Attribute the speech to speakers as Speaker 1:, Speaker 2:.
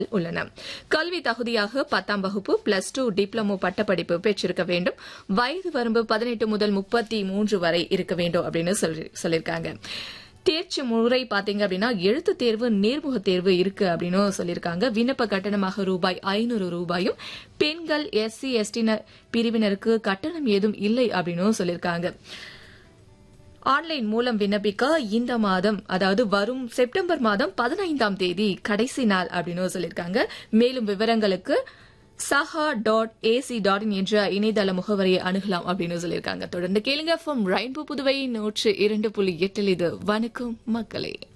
Speaker 1: உள்ளன கல்வி தகுதியாக பத்தாம் வகுப்பு பிளஸ் டூ டிப்ளமோ பட்டப்படிப்பு பெற்றிருக்க வேண்டும் வயது வரம்பு பதினெட்டு முதல் முப்பத்தி மூன்று வரை இருக்க வேண்டும் அப்படின்னு சொல்லி- சொல்லியிருக்காங்க தேர்ச்சி முறை பாத்தீங்க அப்படின்னா எழுத்து தேர்வு நேர்முக தேர்வு இருக்கு அப்படின்னு சொல்லியிருக்காங்க விண்ணப்ப கட்டணமாக ரூபாய் ஐநூறு ரூபாயும் பெண்கள் எஸ்சி எஸ்டி பிரிவினருக்கு கட்டணம் ஏதும் இல்லை அப்படின்னு சொல்லியிருக்காங்க ஆன்லைன் மூலம் விண்ணப்பிக்க இந்த மாதம் அதாவது வரும் செப்டம்பர் மாதம் பதினைந்தாம் தேதி கடைசி நாள் அப்படின்னு சொல்லியிருக்காங்க மேலும் விவரங்களுக்கு சஹா டாட் ஏசி டாட் இன் என்ற இணையதள முகவரியை அணுகலாம் அப்படின்னு சொல்லியிருக்காங்க தொடர்ந்து கேளுங்க ஃப்ரம் ரெயின்போ புதுவை நூற்று இரண்டு புள்ளி எட்டில் இது வணக்கம் மக்களே